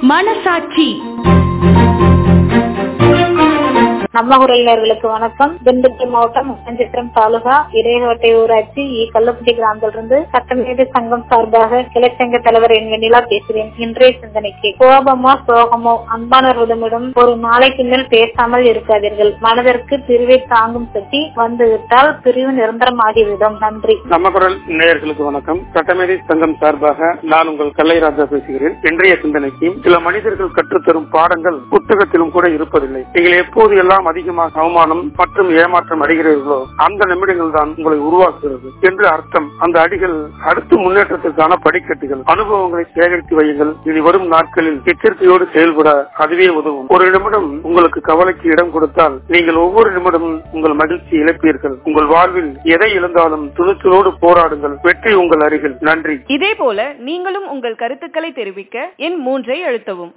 மனசாட்சி நம்ம உறவினர்களுக்கு வணக்கம் திண்டுக்கல் மாவட்டம் முத்தஞ்சித்திரம் தாலுகா இடையகோட்டை ஊராட்சி இ கள்ளப்பட்டி கிராமத்திலிருந்து சட்டமேதை சங்கம் சார்பாக கிளைச்சங்க தலைவர் என் வெண்ணிலா பேசுகிறேன் இன்றைய சிந்தனைக்கு கோபமோ சோகமோ அன்பானவர்களிடம் ஒரு நாளைக்கு மேல் பேசாமல் இருக்காதீர்கள் மனதிற்கு பிரிவை தாங்கும் சக்தி வந்துவிட்டால் பிரிவு நிரந்தரமாகிவிடும் நன்றி நம்ம குரல் நேயர்களுக்கு வணக்கம் சட்டமேதை சங்கம் சார்பாக நான் உங்கள் கல்லைராஜா பேசுகிறேன் இன்றைய சிந்தனைக்கு சில மனிதர்கள் கற்றுத்தரும் பாடங்கள் புத்தகத்திலும் கூட இருப்பதில்லை நீங்கள் எப்போது எல்லாம் அதிகமாக அவமானம் மற்றும் ஏமாற்றம் அடைகிறீர்களோ அந்த நிமிடங்கள் தான் உங்களை உருவாக்குகிறது என்று அர்த்தம் அந்த அடிகள் அடுத்த முன்னேற்றத்திற்கான படிக்கட்டுகள் அனுபவங்களை சேகரித்து வையுங்கள் இனி வரும் நாட்களில் எச்சரிக்கையோடு செயல்பட அதுவே உதவும் ஒரு நிமிடம் உங்களுக்கு கவலைக்கு இடம் கொடுத்தால் நீங்கள் ஒவ்வொரு நிமிடமும் உங்கள் மகிழ்ச்சி இழப்பீர்கள் உங்கள் வாழ்வில் எதை இழந்தாலும் துணிச்சலோடு போராடுங்கள் வெற்றி உங்கள் அருகில் நன்றி இதே போல நீங்களும் உங்கள் கருத்துக்களை தெரிவிக்க எண் மூன்றை அழுத்தவும்